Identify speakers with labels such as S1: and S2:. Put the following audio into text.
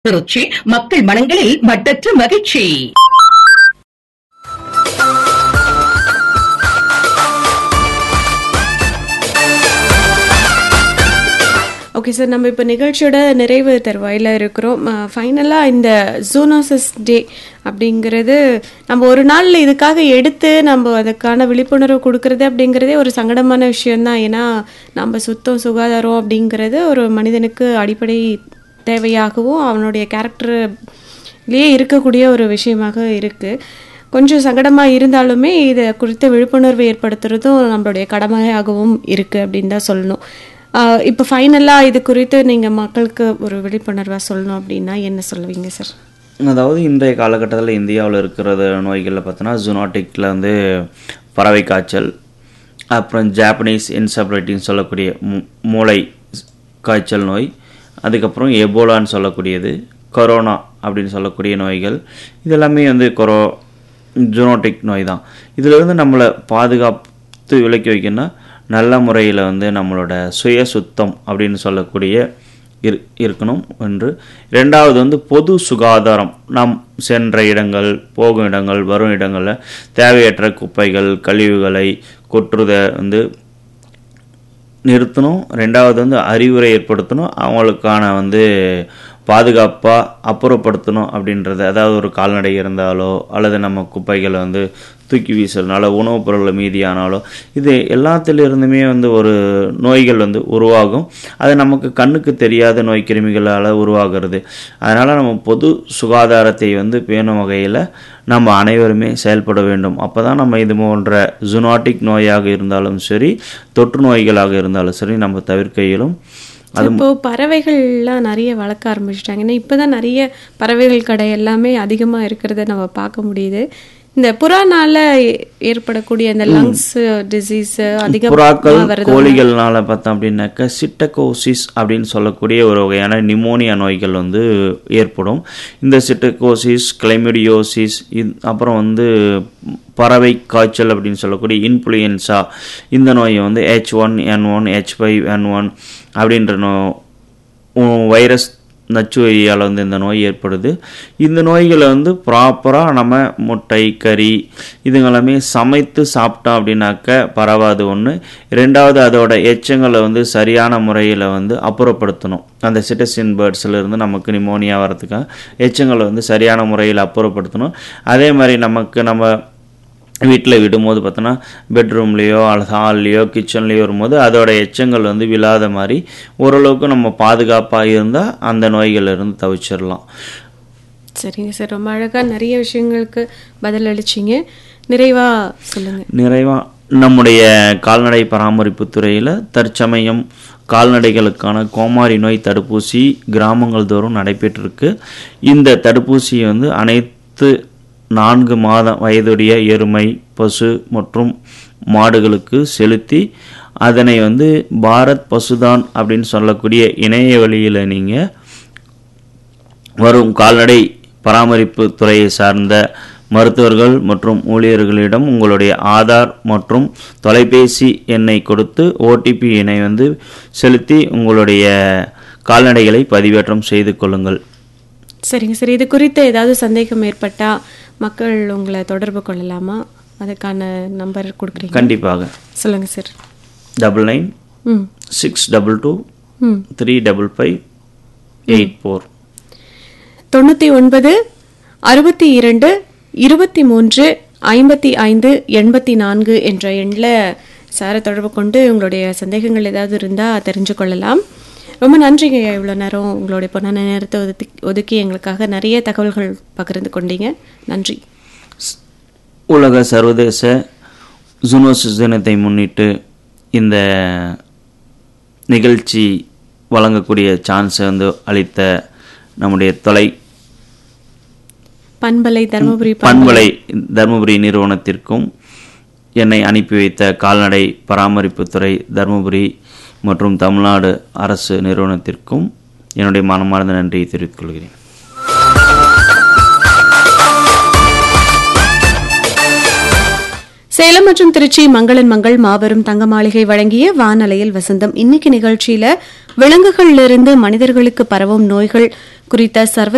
S1: திருச்சி மக்கள் மனங்களில் மட்டற்ற மகிழ்ச்சி
S2: ஓகே சார் நம்ம இப்போ நிகழ்ச்சியோட நிறைவு தருவாயில் இருக்கிறோம் ஃபைனலாக இந்த ஜூனோசிஸ் டே அப்படிங்கிறது நம்ம ஒரு நாள் இதுக்காக எடுத்து நம்ம அதுக்கான விழிப்புணர்வு கொடுக்கறது அப்படிங்கிறதே ஒரு சங்கடமான விஷயம்தான் ஏன்னா நம்ம சுத்தம் சுகாதாரம் அப்படிங்கிறது ஒரு மனிதனுக்கு அடிப்படை தேவையாகவும் அவனுடைய கேரக்டர்லேயே இருக்கக்கூடிய ஒரு விஷயமாக இருக்குது கொஞ்சம் சங்கடமாக இருந்தாலுமே இதை குறித்த விழிப்புணர்வு ஏற்படுத்துறதும் நம்மளுடைய கடமையாகவும் இருக்குது அப்படின்னு தான் சொல்லணும் ஆஹ் இப்போ ஃபைனலாக இது குறித்து நீங்கள் மக்களுக்கு ஒரு விழிப்புணர்வாக சொல்லணும் அப்படின்னா என்ன சொல்லுவீங்க சார்
S3: அதாவது இன்றைய காலகட்டத்தில் இந்தியாவில் இருக்கிற நோய்களில் பார்த்தோன்னா ஜூனாட்டிக்கில் வந்து பறவை காய்ச்சல் அப்புறம் ஜாப்பனீஸ் இன்சபிலிட்டின்னு சொல்லக்கூடிய மூ- மூளை காய்ச்சல் நோய் அதுக்கப்புறம் எபோலான்னு சொல்லக்கூடியது கொரோனா அப்படின்னு சொல்லக்கூடிய நோய்கள் இதெல்லாமே வந்து கொரோ ஜூனோட்டிக் நோய் தான் இதிலிருந்து நம்மளை பாதுகாத்து விலக்கி வைக்கணும்னா நல்ல முறையில் வந்து நம்மளோட சுய சுத்தம் அப்படின்னு சொல்லக்கூடிய இரு இருக்கணும் ஒன்று ரெண்டாவது வந்து பொது சுகாதாரம் நாம் சென்ற இடங்கள் போகும் இடங்கள் வரும் இடங்களில் தேவையற்ற குப்பைகள் கழிவுகளை கொட்டுறதை வந்து நிறுத்தணும் ரெண்டாவது வந்து அறிவுரை ஏற்படுத்தணும் அவங்களுக்கான வந்து பாதுகாப்பாக அப்புறப்படுத்தணும் அப்படின்றத அதாவது ஒரு கால்நடை இருந்தாலோ அல்லது நம்ம குப்பைகளை வந்து தூக்கி வீசுறதுனால உணவுப் பொருள் மீதியானாலோ இது எல்லாத்திலிருந்துமே வந்து ஒரு நோய்கள் வந்து உருவாகும் அது நமக்கு கண்ணுக்கு தெரியாத நோய் கிருமிகளால் உருவாகிறது அதனால் நம்ம பொது சுகாதாரத்தை வந்து பேணும் வகையில் நம்ம அனைவருமே செயல்பட வேண்டும் அப்போ தான் நம்ம இது போன்ற ஜுனாட்டிக் நோயாக இருந்தாலும் சரி தொற்று நோய்களாக இருந்தாலும் சரி நம்ம தவிர்க்க இயலும்
S2: இப்போ பறவைகள்லாம் நிறைய வளர்க்க ஆரம்பிச்சிட்டாங்க ஏன்னா இப்போ தான் நிறைய பறவைகள் கடை எல்லாமே அதிகமாக இருக்கிறத நம்ம பார்க்க முடியுது இந்த புறானால ஏ- ஏற்படக்கூடிய இந்த லங்ஸ் டிசீஸ்
S3: புறாக்கள்
S2: அதிகமாக வருது
S3: கோழிகள்னால பார்த்தோம் அப்படின்னாக்கா சிட்டகோசிஸ் அப்படின்னு சொல்லக்கூடிய ஒரு வகையான நிமோனியா நோய்கள் வந்து ஏற்படும் இந்த சிட்டகோசிஸ் கிளைமிடியோசிஸ் இது அப்புறம் வந்து பறவை காய்ச்சல் அப்படின்னு சொல்லக்கூடிய இன்ஃப்ளூயன்ஸா இந்த நோயை வந்து H one N one H five N one அப்படின்ற நோ உ- வைரஸ் நச்சுயிரியால் வந்து இந்த நோய் ஏற்படுது இந்த நோய்களை வந்து ப்ராப்பராக நம்ம முட்டை கறி இதுங்கெல்லாமே சமைத்து சாப்பிட்டோம் அப்படின்னாக்க பரவாது ஒன்று ரெண்டாவது அதோட எச்சங்களை வந்து சரியான முறையில் வந்து அப்புறப்படுத்தணும் அந்த சிட்டசின் பேர்ட்ஸ்லேருந்து நமக்கு நிமோனியா வரதுக்காக எச்சங்களை வந்து சரியான முறையில் அப்புறப்படுத்தணும் அதே மாதிரி நமக்கு நம்ம வீட்டில் விடும்போது பார்த்தோன்னா பெட்ரூம்லேயோ அல்லது ஹால்லையோ கிச்சன்லேயோ வரும்போது அதோட எச்சங்கள் வந்து விழாத மாதிரி ஓரளவுக்கு நம்ம பாதுகாப்பாக இருந்தால் அந்த நோய்கள்ல இருந்து தவிச்சிடலாம்
S2: சரிங்க சார் ரொம்ப அழகாக நிறைய விஷயங்களுக்கு பதில் அளிச்சிங்க நிறைவாக சொல்லுங்கள்
S3: நிறைவாக நம்முடைய கால்நடை பராமரிப்பு துறையில் தற்சமயம் கால்நடைகளுக்கான கோமாரி நோய் தடுப்பூசி கிராமங்கள் தோறும் நடைபெற்றிருக்கு இந்த தடுப்பூசியை வந்து அனைத்து நான்கு மாதம் வயதுடைய எருமை பசு மற்றும் மாடுகளுக்கு செலுத்தி அதனை வந்து பாரத் பசுதான் அப்படின்னு சொல்லக்கூடிய இணைய வழியில் நீங்கள் வரும் கால்நடை பராமரிப்பு துறையை சார்ந்த மருத்துவர்கள் மற்றும் ஊழியர்களிடம் உங்களுடைய ஆதார் மற்றும் தொலைபேசி எண்ணை கொடுத்து ஓடிபி எண்ணை வந்து செலுத்தி உங்களுடைய கால்நடைகளை பதிவேற்றம் செய்து கொள்ளுங்கள்
S2: சரிங்க சார் இது குறித்து ஏதாவது சந்தேகம் ஏற்பட்டால் மக்கள் உங்களை தொடர்பு கொள்ளலாமா அதுக்கான நம்பர் கொடுக்குறீங்க
S3: கண்டிப்பாக
S2: சொல்லுங்கள் sir
S3: double nine
S2: um
S3: six double two
S2: um
S3: three double five eight four
S2: தொண்ணூற்றி ஒன்பது அறுபத்தி இரண்டு இருபத்தி மூன்று ஐம்பத்தி ஐந்து எண்பத்தி நான்கு என்ற எண்ணில் சாரை தொடர்பு கொண்டு உங்களுடைய சந்தேகங்கள் ஏதாவது இருந்தால் தெரிஞ்சு கொள்ளலாம் ரொம்ப நன்றிங்க ஐயா இவ்வளோ நேரம் உங்களுடைய பொன்னான நேரத்தை ஒதுக்கி ஒதுக்கி எங்களுக்காக நிறைய தகவல்கள் பகிர்ந்து கொண்டீங்க நன்றி
S3: உலக சர்வதேச ஜூனோசிஸ் தினத்தை முன்னிட்டு இந்த நிகழ்ச்சி வழங்கக்கூடிய சான்ஸை வந்து அளித்த நம்முடைய தொலை
S2: பண்பலை தருமபுரி
S3: பண்பலை தருமபுரி நிறுவனத்திற்கும் என்னை அனுப்பி வைத்த கால்நடை பராமரிப்புத்துறை தருமபுரி மற்றும் தமிழ்நாடு அரசு நிறுவனத்திற்கும் என்னுடைய மனமார்ந்த நன்றியை தெரிவித்துக் கொள்கிறேன்
S2: சேலம் மற்றும் திருச்சி மங்களன் மங்கள் மாபெரும் தங்க மாளிகை வழங்கிய வானலையில் வசந்தம் இன்னைக்கு நிகழ்ச்சியில விலங்குகளிலிருந்து மனிதர்களுக்கு பரவும் நோய்கள் குறித்த சர்வ